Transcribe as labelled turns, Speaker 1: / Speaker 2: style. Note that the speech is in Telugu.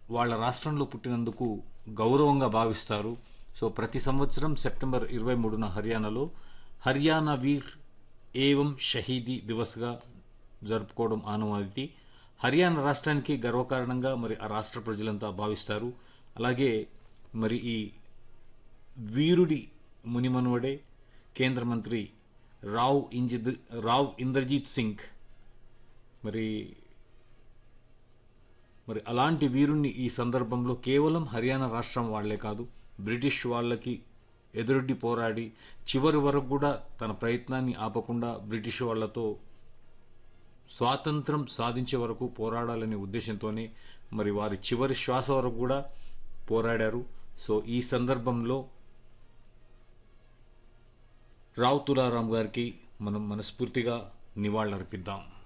Speaker 1: వాళ్ళ రాష్ట్రంలో పుట్టినందుకు గౌరవంగా భావిస్తారు సో ప్రతి సంవత్సరం సెప్టెంబర్ ఇరవై మూడున హర్యానాలో హర్యానా వీర్ ఏవం షహీదీ దివస్గా జరుపుకోవడం ఆనవాయితీ హర్యానా రాష్ట్రానికి గర్వకారణంగా మరి ఆ రాష్ట్ర ప్రజలంతా భావిస్తారు అలాగే మరి ఈ వీరుడి మునిమనువడే కేంద్ర మంత్రి రావ్ ఇంజిద్ రావ్ ఇంద్రజీత్ సింగ్ మరి మరి అలాంటి వీరుణ్ణి ఈ సందర్భంలో కేవలం హర్యానా రాష్ట్రం వాళ్లే కాదు బ్రిటిష్ వాళ్ళకి ఎదురొడ్డి పోరాడి చివరి వరకు కూడా తన ప్రయత్నాన్ని ఆపకుండా బ్రిటిష్ వాళ్ళతో స్వాతంత్రం సాధించే వరకు పోరాడాలనే ఉద్దేశంతోనే మరి వారి చివరి శ్వాస వరకు కూడా పోరాడారు సో ఈ సందర్భంలో రావు తులారాం గారికి మనం మనస్ఫూర్తిగా నివాళులర్పిద్దాం